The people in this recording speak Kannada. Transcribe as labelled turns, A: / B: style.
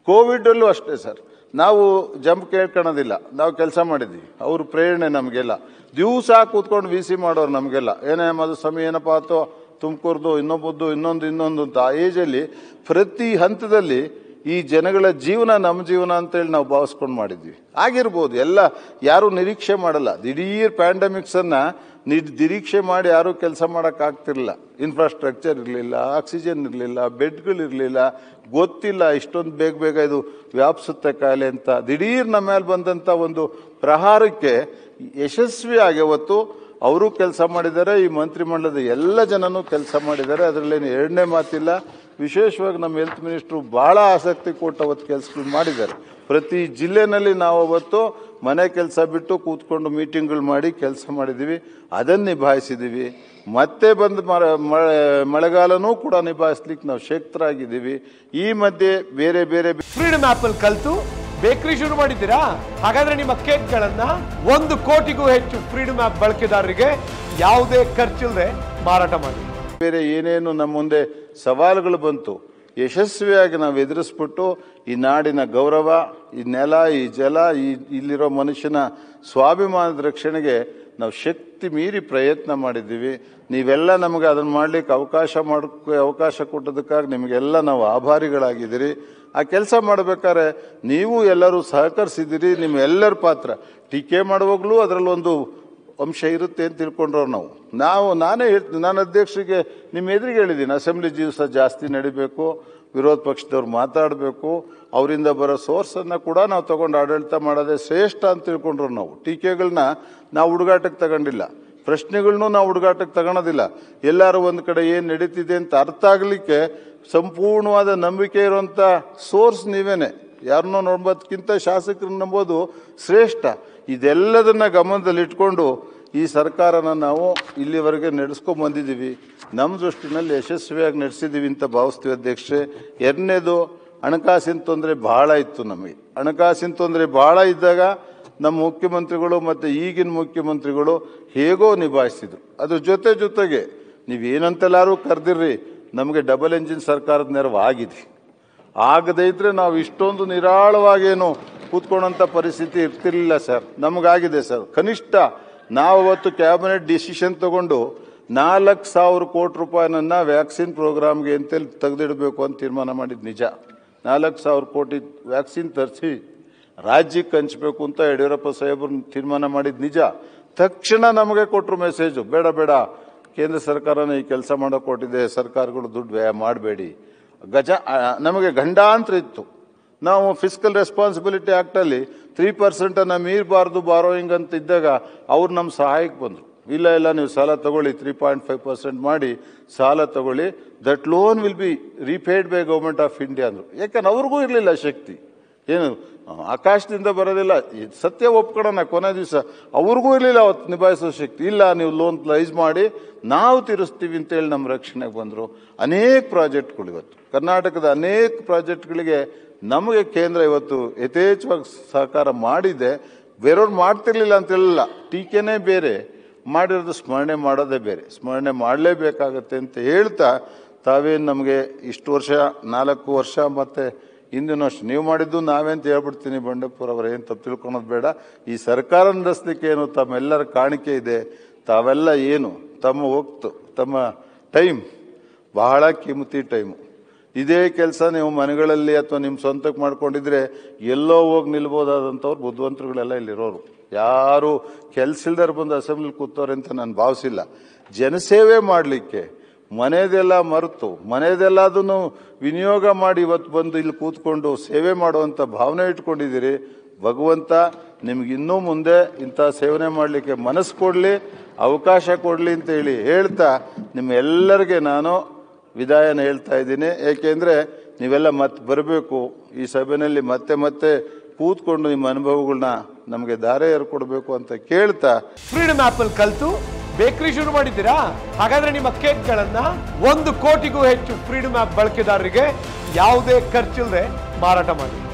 A: ಕೋವಿಡಲ್ಲೂ ಅಷ್ಟೇ ಸರ್ ನಾವು ಜಂಪ್ ಕೇಳ್ಕೊಳೋದಿಲ್ಲ ನಾವು ಕೆಲಸ ಮಾಡಿದ್ವಿ ಅವ್ರ ಪ್ರೇರಣೆ ನಮಗೆಲ್ಲ ದಿವಸ ಕೂತ್ಕೊಂಡು ವಿ ಸಿ ಮಾಡೋರು ನಮಗೆಲ್ಲ ಏನೇ ಮಧುಸ್ವಾಮಿ ಏನಪ್ಪ ಆತೋ ತುಮಕೂರ್ದು ಇನ್ನೊಬ್ಬದ್ದು ಇನ್ನೊಂದು ಇನ್ನೊಂದು ಅಂತ ಆ ಏಜಲ್ಲಿ ಪ್ರತಿ ಹಂತದಲ್ಲಿ ಈ ಜನಗಳ ಜೀವನ ನಮ್ಮ ಜೀವನ ಅಂತೇಳಿ ನಾವು ಭಾವಿಸ್ಕೊಂಡು ಮಾಡಿದ್ವಿ ಆಗಿರ್ಬೋದು ಎಲ್ಲ ಯಾರು ನಿರೀಕ್ಷೆ ಮಾಡಲ್ಲ ದಿಢೀರ್ ಪ್ಯಾಂಡಮಿಕ್ಸನ್ನು ನಿರೀಕ್ಷೆ ಮಾಡಿ ಯಾರೂ ಕೆಲಸ ಮಾಡೋಕ್ಕಾಗ್ತಿರ್ಲಿಲ್ಲ ಇನ್ಫ್ರಾಸ್ಟ್ರಕ್ಚರ್ ಇರಲಿಲ್ಲ ಆಕ್ಸಿಜನ್ ಇರಲಿಲ್ಲ ಬೆಡ್ಗಳಿರಲಿಲ್ಲ ಗೊತ್ತಿಲ್ಲ ಇಷ್ಟೊಂದು ಬೇಗ ಬೇಗ ಇದು ವ್ಯಾಪಿಸುತ್ತೆ ಕಾಯಿಲೆ ಅಂತ ದಿಢೀರ್ ನಮ್ಮ ಮೇಲೆ ಬಂದಂಥ ಒಂದು ಪ್ರಹಾರಕ್ಕೆ ಯಶಸ್ವಿಯಾಗಿ ಅವತ್ತು ಅವರು ಕೆಲಸ ಮಾಡಿದ್ದಾರೆ ಈ ಮಂತ್ರಿಮಂಡಲದ ಎಲ್ಲ ಜನನೂ ಕೆಲಸ ಮಾಡಿದ್ದಾರೆ ಅದರಲ್ಲೇನು ಎರಡನೇ ಮಾತಿಲ್ಲ ವಿಶೇಷವಾಗಿ ನಮ್ಮ ಹೆಲ್ತ್ ಮಿನಿಸ್ಟ್ರು ಬಹಳ ಆಸಕ್ತಿ ಕೊಟ್ಟು ಅವತ್ತು ಕೆಲಸಗಳು ಮಾಡಿದ್ದಾರೆ ಪ್ರತಿ ಜಿಲ್ಲೆನಲ್ಲಿ ನಾವು ಅವತ್ತು ಮನೆ ಕೆಲಸ ಬಿಟ್ಟು ಕೂತ್ಕೊಂಡು ಮೀಟಿಂಗ್ಗಳು ಮಾಡಿ ಕೆಲಸ ಮಾಡಿದ್ದೀವಿ ಅದನ್ನು ನಿಭಾಯಿಸಿದ್ದೀವಿ ಮತ್ತೆ ಬಂದು ಮರ- ಮಳೆ ಮಳೆಗಾಲನೂ ಕೂಡ ನಿಭಾಯಿಸ್ಲಿಕ್ಕೆ ನಾವು ಶಕ್ತರಾಗಿದ್ದೀವಿ ಈ ಮಧ್ಯೆ ಬೇರೆ ಬೇರೆ
B: ಫ್ರೀಡಮ್ ಆಪ್ ಅಲ್ಲಿ ಕಲ್ತು ಬೇಕರಿ ಶುರು ಮಾಡಿದ್ದೀರಾ ಹಾಗಾದ್ರೆ ನಿಮ್ಮ ಕೇಕ್ಗಳನ್ನ ಒಂದು ಕೋಟಿಗೂ ಹೆಚ್ಚು ಫ್ರೀಡಮ್ ಆಪ್ ಬಳಕೆದಾರರಿಗೆ ಯಾವುದೇ ಖರ್ಚಿಲ್ಲದೆ ಮಾರಾಟ ಮಾಡಿ
A: ಬೇರೆ ಏನೇನು ನಮ್ಮ ಮುಂದೆ ಸವಾಲುಗಳು ಬಂತು ಯಶಸ್ವಿಯಾಗಿ ನಾವು ಎದುರಿಸ್ಬಿಟ್ಟು ಈ ನಾಡಿನ ಗೌರವ ಈ ನೆಲ ಈ ಜಲ ಈ ಇಲ್ಲಿರೋ ಮನುಷ್ಯನ ಸ್ವಾಭಿಮಾನದ ರಕ್ಷಣೆಗೆ ನಾವು ಶಕ್ತಿ ಮೀರಿ ಪ್ರಯತ್ನ ಮಾಡಿದ್ದೀವಿ ನೀವೆಲ್ಲ ನಮಗೆ ಅದನ್ನು ಮಾಡಲಿಕ್ಕೆ ಅವಕಾಶ ಮಾಡೋಕ್ಕೆ ಅವಕಾಶ ಕೊಟ್ಟದಕ್ಕಾಗಿ ನಿಮಗೆಲ್ಲ ನಾವು ಆಭಾರಿಗಳಾಗಿದ್ದೀರಿ ಆ ಕೆಲಸ ಮಾಡಬೇಕಾದ್ರೆ ನೀವು ಎಲ್ಲರೂ ಸಹಕರಿಸಿದ್ದೀರಿ ನಿಮ್ಮ ಎಲ್ಲರ ಪಾತ್ರ ಟೀಕೆ ಮಾಡುವಾಗಲೂ ಅದರಲ್ಲಿ ಒಂದು ಅಂಶ ಇರುತ್ತೆ ಅಂತ ತಿಳ್ಕೊಂಡ್ರವ್ರು ನಾವು ನಾವು ನಾನೇ ಹೇಳ್ತೀನಿ ನಾನು ಅಧ್ಯಕ್ಷರಿಗೆ ನಿಮ್ಮ ಎದುರಿಗೆ ಹೇಳಿದ್ದೀನಿ ಅಸೆಂಬ್ಲಿ ದಿವಸ ಜಾಸ್ತಿ ನಡಿಬೇಕು ವಿರೋಧ ಪಕ್ಷದವ್ರು ಮಾತಾಡಬೇಕು ಅವರಿಂದ ಬರೋ ಸೋರ್ಸನ್ನು ಕೂಡ ನಾವು ತಗೊಂಡು ಆಡಳಿತ ಮಾಡೋದೇ ಶ್ರೇಷ್ಠ ಅಂತ ತಿಳ್ಕೊಂಡ್ರು ನಾವು ಟೀಕೆಗಳನ್ನ ನಾವು ಹುಡುಗಾಟಕ್ಕೆ ತಗೊಂಡಿಲ್ಲ ಪ್ರಶ್ನೆಗಳನ್ನೂ ನಾವು ಹುಡುಗಾಟಕ್ಕೆ ತಗೊಳೋದಿಲ್ಲ ಎಲ್ಲರೂ ಒಂದು ಕಡೆ ಏನು ನಡೀತಿದೆ ಅಂತ ಅರ್ಥ ಆಗಲಿಕ್ಕೆ ಸಂಪೂರ್ಣವಾದ ನಂಬಿಕೆ ಇರುವಂಥ ಸೋರ್ಸ್ ನೀವೇನೆ ಯಾರನ್ನೋ ನೋಡ್ಬೋದಕ್ಕಿಂತ ಶಾಸಕರನ್ನ ನಂಬೋದು ಶ್ರೇಷ್ಠ ಇದೆಲ್ಲದನ್ನ ಗಮನದಲ್ಲಿಟ್ಕೊಂಡು ಈ ಸರ್ಕಾರನ ನಾವು ಇಲ್ಲಿವರೆಗೆ ನಡೆಸ್ಕೊಂಡ್ ಬಂದಿದ್ದೀವಿ ನಮ್ಮ ದೃಷ್ಟಿನಲ್ಲಿ ಯಶಸ್ವಿಯಾಗಿ ನಡೆಸಿದ್ದೀವಿ ಅಂತ ಭಾವಿಸ್ತೀವಿ ಅಧ್ಯಕ್ಷೆ ಎರಡನೇದು ಹಣಕಾಸಿನ ತೊಂದರೆ ಬಹಳ ಇತ್ತು ನಮಗೆ ಹಣಕಾಸಿನ ತೊಂದರೆ ಬಹಳ ಇದ್ದಾಗ ನಮ್ಮ ಮುಖ್ಯಮಂತ್ರಿಗಳು ಮತ್ತು ಈಗಿನ ಮುಖ್ಯಮಂತ್ರಿಗಳು ಹೇಗೋ ನಿಭಾಯಿಸಿದ್ರು ಅದ್ರ ಜೊತೆ ಜೊತೆಗೆ ನೀವೇನಂತೆಲ್ಲಾರು ಕರೆದಿರ್ರಿ ನಮಗೆ ಡಬಲ್ ಎಂಜಿನ್ ಸರ್ಕಾರದ ನೆರವು ಆಗಿದೆ ಆಗದೇ ಇದ್ರೆ ನಾವು ಇಷ್ಟೊಂದು ನಿರಾಳವಾಗೇನು ಕೂತ್ಕೊಳ್ಳೋಂಥ ಪರಿಸ್ಥಿತಿ ಇರ್ತಿರ್ಲಿಲ್ಲ ಸರ್ ನಮಗಾಗಿದೆ ಸರ್ ಕನಿಷ್ಠ ನಾವು ಅವತ್ತು ಕ್ಯಾಬಿನೆಟ್ ಡಿಸಿಷನ್ ತಗೊಂಡು ನಾಲ್ಕು ಸಾವಿರ ಕೋಟಿ ರೂಪಾಯಿನನ್ನ ವ್ಯಾಕ್ಸಿನ್ ಪ್ರೋಗ್ರಾಮ್ಗೆ ಅಂತೇಳಿ ತೆಗೆದಿಡಬೇಕು ಅಂತ ತೀರ್ಮಾನ ಮಾಡಿದ್ದು ನಿಜ ನಾಲ್ಕು ಸಾವಿರ ಕೋಟಿ ವ್ಯಾಕ್ಸಿನ್ ತರಿಸಿ ರಾಜ್ಯಕ್ಕೆ ಹಂಚಬೇಕು ಅಂತ ಯಡಿಯೂರಪ್ಪ ಸಾಹೇಬರು ತೀರ್ಮಾನ ಮಾಡಿದ್ದು ನಿಜ ತಕ್ಷಣ ನಮಗೆ ಕೊಟ್ಟರು ಮೆಸೇಜು ಬೇಡ ಬೇಡ ಕೇಂದ್ರ ಸರ್ಕಾರನ ಈ ಕೆಲಸ ಮಾಡೋಕೆ ಕೊಟ್ಟಿದೆ ಸರ್ಕಾರಗಳು ದುಡ್ಡು ವ್ಯಯ ಮಾಡಬೇಡಿ ಗಜ ಆ, ನಮಗೆ ಗಂಡಾಂತರ ಇತ್ತು ನಾವು ಫಿಸಿಕಲ್ ರೆಸ್ಪಾನ್ಸಿಬಿಲಿಟಿ ಆ್ಯಕ್ಟಲ್ಲಿ ತ್ರೀ ಪರ್ಸೆಂಟನ್ನು ಮೀರಬಾರ್ದು ಬಾರೋಯಿಂಗ್ ಅಂತ ಇದ್ದಾಗ ಅವ್ರು ನಮ್ಮ ಸಹಾಯಕ್ಕೆ ಬಂದರು ಇಲ್ಲ ಇಲ್ಲ ನೀವು ಸಾಲ ತಗೊಳ್ಳಿ ತ್ರೀ ಪಾಯಿಂಟ್ ಫೈವ್ ಪರ್ಸೆಂಟ್ ಮಾಡಿ ಸಾಲ ತಗೊಳ್ಳಿ that loan will be repaid by government of India ಅಂದರು ಯಾಕಂದ್ರೆ ಅವ್ರಿಗೂ ಇರಲಿಲ್ಲ ಶಕ್ತಿ ಏನು ಆಕಾಶದಿಂದ ಬರೋದಿಲ್ಲ ಇದ್ ಸತ್ಯ ಒಪ್ಕೊಳ್ಳೋಣ ಕೊನೆ ದಿವಸ ಅವ್ರಿಗೂ ಇರಲಿಲ್ಲ ಅವತ್ತು ನಿಭಾಯಿಸೋ ಶಕ್ತಿ ಇಲ್ಲ ನೀವು ಲೋನ್ ರೈಸ್ ಮಾಡಿ ನಾವು ತೀರಿಸ್ತೀವಿ ಅಂತೇಳಿ ನಮ್ಮ ರಕ್ಷಣೆಗೆ ಬಂದರು ಅನೇಕ ಪ್ರಾಜೆಕ್ಟ್ಗಳು ಇವತ್ತು ಕರ್ನಾಟಕದ ಅನೇಕ ಪ್ರಾಜೆಕ್ಟ್ಗಳಿಗೆ ನಮಗೆ ಕೇಂದ್ರ ಇವತ್ತು ಯಥೇಚ್ಛವಾಗಿ ಸಹಕಾರ ಮಾಡಿದೆ ಬೇರೆಯವ್ರು ಮಾಡ್ತಿರ್ಲಿಲ್ಲ ಅಂತ ಹೇಳಿಲ್ಲ ಟೀಕೆನೇ ಬೇರೆ ಮಾಡಿರೋದು ಸ್ಮರಣೆ ಮಾಡೋದೇ ಬೇರೆ ಸ್ಮರಣೆ ಮಾಡಲೇಬೇಕಾಗತ್ತೆ ಅಂತ ಹೇಳ್ತಾ ತಾವೇನು ನಮಗೆ ಇಷ್ಟು ವರ್ಷ ನಾಲ್ಕು ವರ್ಷ ಮತ್ತು ಹಿಂದಿನ ವರ್ಷ ನೀವು ಮಾಡಿದ್ದು ನಾವೇ ಅಂತ ಹೇಳ್ಬಿಡ್ತೀನಿ ಬಂಡಪ್ಪುರ ಅವ್ರು ಏನು ತಪ್ಪು ತಿಳ್ಕೊಳೋದು ಬೇಡ ಈ ಸರ್ಕಾರ ನಡೆಸ್ಲಿಕ್ಕೆ ಏನು ತಮ್ಮೆಲ್ಲರ ಕಾಣಿಕೆ ಇದೆ ತಾವೆಲ್ಲ ಏನು ತಮ್ಮ ಹೋಗ್ತು ತಮ್ಮ ಟೈಮ್ ಬಹಳ ಕಿಮತಿ ಟೈಮು ಇದೇ ಕೆಲಸ ನೀವು ಮನೆಗಳಲ್ಲಿ ಅಥವಾ ನಿಮ್ಮ ಸ್ವಂತಕ್ಕೆ ಮಾಡ್ಕೊಂಡಿದ್ರೆ ಎಲ್ಲೋ ಹೋಗಿ ನಿಲ್ಬೋದಾದಂಥವ್ರು ಬುದ್ಧಿವಂತರುಗಳೆಲ್ಲ ಇಲ್ಲಿರೋರು ಯಾರು ಕೆಲ್ಸ ಇಲ್ದಾರ ಬಂದು ಅಸೆಂಬ್ಲಿ ಕೂತವ್ರೆ ಅಂತ ನಾನು ಭಾವಿಸಿಲ್ಲ ಜನಸೇವೆ ಮಾಡಲಿಕ್ಕೆ ಮನೆದೆಲ್ಲ ಮರೆತು ಮನೆದೆಲ್ಲದನ್ನು ವಿನಿಯೋಗ ಮಾಡಿ ಇವತ್ತು ಬಂದು ಇಲ್ಲಿ ಕೂತ್ಕೊಂಡು ಸೇವೆ ಮಾಡುವಂಥ ಭಾವನೆ ಇಟ್ಕೊಂಡಿದ್ದೀರಿ ಭಗವಂತ ನಿಮ್ಗೆ ಇನ್ನೂ ಮುಂದೆ ಇಂಥ ಸೇವನೆ ಮಾಡಲಿಕ್ಕೆ ಮನಸ್ಸು ಕೊಡಲಿ ಅವಕಾಶ ಕೊಡಲಿ ಅಂತ ಹೇಳಿ ಹೇಳ್ತಾ ನಿಮ್ಮ ಎಲ್ಲರಿಗೆ ನಾನು ವಿದಾಯನ ಹೇಳ್ತಾ ಇದ್ದೀನಿ ಏಕೆಂದರೆ ನೀವೆಲ್ಲ ಮತ್ತೆ ಬರಬೇಕು ಈ ಸಭೆಯಲ್ಲಿ ಮತ್ತೆ ಮತ್ತೆ ಕೂತ್ಕೊಂಡು ನಿಮ್ಮ ಅನುಭವಗಳನ್ನ ನಮಗೆ ದಾರೆ ಕೊಡಬೇಕು ಅಂತ ಕೇಳ್ತಾ
B: ಫ್ರೀಡಮ್ ಆಪ್ ಅಲ್ಲಿ ಕಲ್ತು ಬೇಕರಿ ಶುರು ಮಾಡಿದ್ದೀರಾ ಹಾಗಾದ್ರೆ ನಿಮ್ಮ ಕೇಕ್ಗಳನ್ನ ಒಂದು ಕೋಟಿಗೂ ಹೆಚ್ಚು ಫ್ರೀಡಮ್ ಆಪ್ ಬಳಕೆದಾರರಿಗೆ ಯಾವುದೇ ಖರ್ಚಿಲ್ಲದೆ ಮಾರಾಟ ಮಾಡಿ